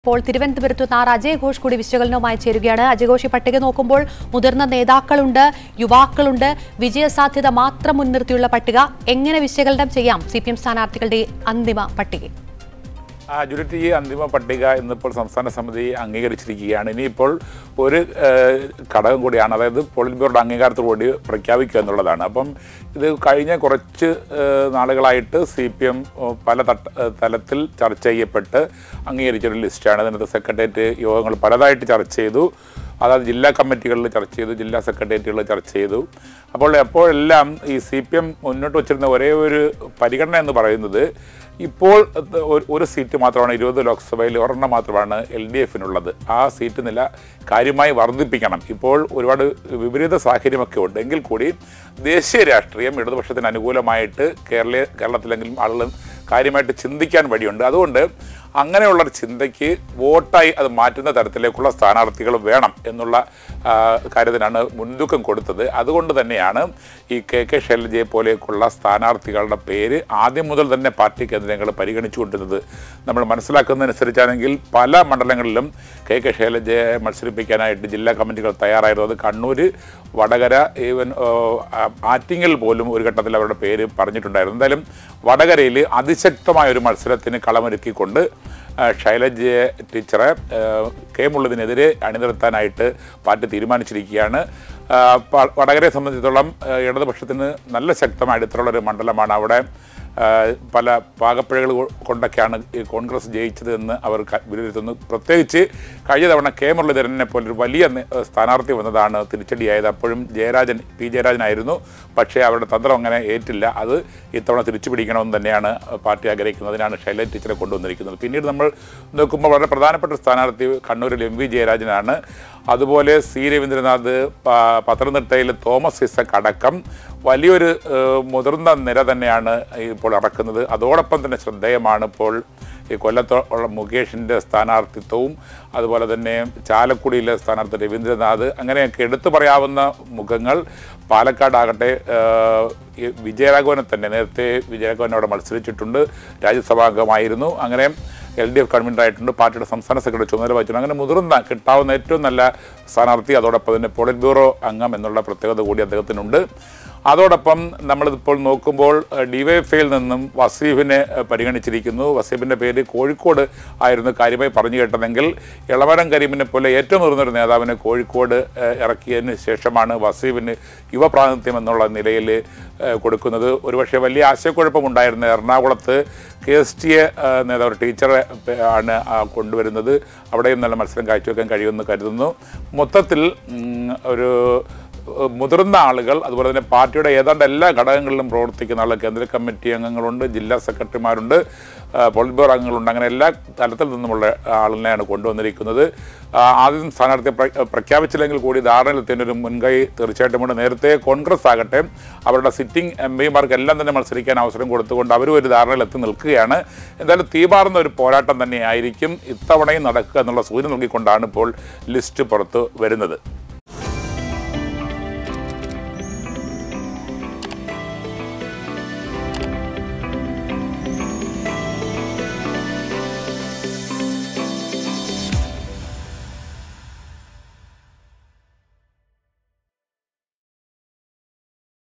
ഇപ്പോൾ തിരുവനന്തപുരത്ത് നിന്ന് ആർ അജയ് ഘോഷ് കൂടി വിശകലനവുമായി ചേരുകയാണ് അജയ് ഘോഷ് ഈ പട്ടിക നോക്കുമ്പോൾ മുതിർന്ന നേതാക്കളുണ്ട് യുവാക്കളുണ്ട് വിജയസാധ്യത മാത്രം മുൻനിർത്തിയുള്ള പട്ടിക എങ്ങനെ വിശകലനം ചെയ്യാം സി പി എം സ്ഥാനാർത്ഥികളുടെ അന്തിമ പട്ടിക ആ ജുഡിറ്റി ഈ അന്തിമ പട്ടിക ഇന്നിപ്പോൾ സംസ്ഥാന സമിതി അംഗീകരിച്ചിരിക്കുകയാണ് ഇനിയിപ്പോൾ ഒരു ഏഹ്, ഘടകം കൂടിയാണ് അതായത് പോളിറ്റ് ബ്യൂറോയുടെ അംഗീകാരത്തോടുകൂടി പ്രഖ്യാപിക്കുക എന്നുള്ളതാണ് അപ്പം ഇത് കഴിഞ്ഞ കുറച്ച് ഏഹ്, നാളുകളായിട്ട് സി പി എം പല തട്ട ഏഹ്, തലത്തിൽ ചർച്ച ചെയ്യപ്പെട്ട് അംഗീകരിച്ചൊരു ലിസ്റ്റാണ് ഇതിനകത്ത് സെക്രട്ടേറിയറ്റ് യോഗങ്ങൾ പലതായിട്ട് ചർച്ച ചെയ്തു അതായത് ജില്ലാ കമ്മിറ്റികളിൽ ചർച്ച ചെയ്തു ജില്ലാ സെക്രട്ടേറിയറ്റുകളിൽ ചർച്ച ചെയ്തു അപ്പോൾ എപ്പോഴെല്ലാം ഈ സി പി എം മുന്നോട്ട് വച്ചിരുന്ന ഒരേ ഒരു പരിഗണന എന്ന് പറയുന്നത് ഇപ്പോൾ ഒരു- ഒരു സീറ്റ് മാത്രമാണ് ഇരുപത് ലോക്സഭയിൽ ഒരെണ്ണം മാത്രമാണ് എൽ ഡി എഫിനുള്ളത് ആ സീറ്റ് നില കാര്യമായി വർദ്ധിപ്പിക്കണം ഇപ്പോൾ ഒരുപാട് വിപരീത സാഹചര്യമൊക്കെ ഉണ്ട് എങ്കിൽ കൂടി ദേശീയ രാഷ്ട്രീയം ഇടതുപക്ഷത്തിന് അനുകൂലമായിട്ട് കേരളീയ കേരളത്തിലെങ്കിലും ആളുകൾ കാര്യമായിട്ട് ചിന്തിക്കാൻ വഴിയുണ്ട് അതുകൊണ്ട് അങ്ങനെയുള്ളൊരു ചിന്തയ്ക്ക് വോട്ടായി അത് മാറ്റുന്ന തരത്തിലേക്കുള്ള സ്ഥാനാർത്ഥികൾ വേണം എന്നുള്ള ആ, കാര്യത്തിനാണ് മുൻതൂക്കം കൊടുത്തത് അതുകൊണ്ട് തന്നെയാണ് ഈ കെ കെ ശൈലജയെ പോലെയൊക്കെയുള്ള സ്ഥാനാർത്ഥികളുടെ പേര് ആദ്യം മുതൽ തന്നെ പാർട്ടി കേന്ദ്രങ്ങൾ പരിഗണിച്ചുകൊണ്ടിരുന്നത് നമ്മൾ മനസ്സിലാക്കുന്നതനുസരിച്ചാണെങ്കിൽ പല മണ്ഡലങ്ങളിലും കെ കെ ശൈലജയെ മത്സരിപ്പിക്കാനായിട്ട് ജില്ലാ കമ്മിറ്റികൾ തയ്യാറായിരുന്നു അത് കണ്ണൂർ വടകര ഈവൻ ഓ, ആ, ആറ്റിങ്ങൽ പോലും ഒരു ഘട്ടത്തിൽ അവരുടെ പേര് പറഞ്ഞിട്ടുണ്ടായിരുന്നു എന്തായാലും വടകരയിൽ അതിശക്തമായ ഒരു മത്സരത്തിന് കളമൊരുക്കിക്കൊണ്ട് ആ, ശൈലജയെ ടീച്ചറെ ആ, കെ മുള്ളതിനെതിരെ അണിനിർത്താനായിട്ട് പാർട്ടി തീരുമാനിച്ചിരിക്കുകയാണ് ആ, പ- വടകരയെ സംബന്ധിച്ചിടത്തോളം ആ, ഇടതുപക്ഷത്തിന് നല്ല ശക്തമായ അടിത്തറയുള്ള ഒരു മണ്ഡലമാണ് അവിടെ ആ, പല പാകപ്പിഴകൾ കൊ- കൊണ്ടൊക്കെയാണ് ഈ കോൺഗ്രസ് ജയിച്ചത് എന്ന് അവർ ക- വിലയിരുത്തുന്നു പ്രത്യേകിച്ച് കഴിഞ്ഞ തവണ കെ മുരളീധരനെ പോലൊരു വലിയ നേ- സ്ഥാനാർത്ഥി വന്നതാണ് തിരിച്ചടിയായത് അപ്പോഴും ജയരാജൻ പി ജയരാജനായിരുന്നു പക്ഷേ അവരുടെ തന്ത്രം അങ്ങനെ ഏറ്റില്ല അത് ഇത്തവണ തിരിച്ചു പിടിക്കണമെന്ന് തന്നെയാണ് പാർട്ടി ആഗ്രഹിക്കുന്നത് അതിനാണ് ശൈലജ ടീച്ചറെ കൊണ്ടുവന്നിരിക്കുന്നത് പിന്നീട് നമ്മൾ നോക്കുമ്പോൾ വളരെ പ്രധാനപ്പെട്ട ഒരു സ്ഥാനാർത്ഥി കണ്ണൂരിൽ എം വി ജയരാജനാണ് അതുപോലെ സി രവീന്ദ്രനാഥ് പ- പത്തനംതിട്ടയിൽ തോമസ് ഐസക് അടക്കം വലിയൊരു ഏഹ്, മുതിർന്ന നിര തന്നെയാണ് ഇപ്പോൾ ഇറക്കുന്നത് അതോടൊപ്പം തന്നെ ശ്രദ്ധേയമാണ് ഇപ്പോൾ ഈ കൊല്ലത്ത് ഉള്ള മുകേഷിൻ്റെ സ്ഥാനാർത്ഥിത്വവും അതുപോലെ തന്നെ ചാലക്കുടിയിലെ സ്ഥാനാർത്ഥി രവീന്ദ്രനാഥ് അങ്ങനെയൊക്കെ എടുത്തു പറയാവുന്ന മുഖങ്ങൾ പാലക്കാടാകട്ടെ ഏഹ്, ഈ വിജയരാഘവനെ തന്നെ നേരത്തെ വിജയരാഘവൻ അവിടെ മത്സരിച്ചിട്ടുണ്ട് രാജ്യസഭാംഗമായിരുന്നു അങ്ങനെ എൽ ഡി എഫ് കൺവീനറായിട്ടുണ്ട് പാർട്ടിയുടെ സംസ്ഥാന സെക്രട്ടറി ചുമതല വഹിച്ചിട്ടുണ്ട് അങ്ങനെ മുതിർന്ന കിട്ടാവുന്ന ഏറ്റവും നല്ല സ്ഥാനാർത്ഥി അതോടൊപ്പം തന്നെ പോളിറ്റ് ബ്യൂറോ അംഗം എന്നുള്ള പ്രത്യേകത കൂടി അദ്ദേഹത്തിനുണ്ട് അതോടൊപ്പം നമ്മളിപ്പോൾ നോക്കുമ്പോൾ ഡിവൈഎഫ്ഐയിൽ നിന്നും വസീഫിനെ ഏഹ്, പരിഗണിച്ചിരിക്കുന്നു വസീഫിൻ്റെ പേര് കോഴിക്കോട് ആയിരുന്നു കാര്യമായി പറഞ്ഞു കേട്ടതെങ്കിൽ ഇളവരം കരീമിനെ പോലെ ഏറ്റവും മുതിർന്നൊരു നേതാവിനെ കോഴിക്കോട് ഏഹ്, ഇറക്കിയതിന് ശേഷമാണ് വസീഫിന് യുവപ്രാതിനിധ്യം എന്നുള്ള നിലയിൽ ഏഹ്, കൊടുക്കുന്നത് ഒരുപക്ഷെ വലിയ ആശയക്കുഴപ്പമുണ്ടായിരുന്ന എറണാകുളത്ത് കെ എസ് ടി എ നേതാവ് ടീച്ചറെ പേ- ആണ് ആ കൊണ്ടുവരുന്നത് അവിടെയും നല്ല മത്സരം കാഴ്ചവെക്കാൻ കഴിയുമെന്ന് കരുതുന്നു മൊത്തത്തിൽ ഉം, ഒരു ഏഹ്, മുതിർന്ന ആളുകൾ അതുപോലെ തന്നെ പാർട്ടിയുടെ ഏതാണ്ട് എല്ലാ ഘടകങ്ങളിലും പ്രവർത്തിക്കുന്ന ആളുകൾ കേന്ദ്ര കമ്മിറ്റി അംഗങ്ങളുണ്ട് ജില്ലാ സെക്രട്ടറിമാരുണ്ട് ഏഹ്, പോളിറ്റ് ബ്യൂറോ അംഗങ്ങളുണ്ട് അങ്ങനെ എല്ലാ തലത്തിൽ നിന്നുമുള്ള ആളിനെയാണ് കൊണ്ടുവന്നിരിക്കുന്നത് ആ, ആദ്യം സ്ഥാനാർത്ഥിയെ പ്ര- പ്രഖ്യാപിച്ചില്ലെങ്കിൽ കൂടി ധാരണയിലെത്തിയതിന് ഒരു മുൻകൈ തീർച്ചയായിട്ടും ഉണ്ട് നേരത്തെ കോൺഗ്രസ് ആകട്ടെ അവരുടെ സിറ്റിംഗ് എം പിമാർക്ക് എല്ലാം തന്നെ മത്സരിക്കാൻ അവസരം കൊടുത്തുകൊണ്ട് അവരും ഒരു ധാരണയിലെത്തി നിൽക്കുകയാണ് എന്തായാലും തീപാറുന്ന ഒരു പോരാട്ടം തന്നെയായിരിക്കും ഇത്തവണയും നടക്കുക എന്നുള്ള സൂചന നൽകിക്കൊണ്ടാണ് ഇപ്പോൾ ലിസ്റ്റ് പുറത്ത് വരുന്നത്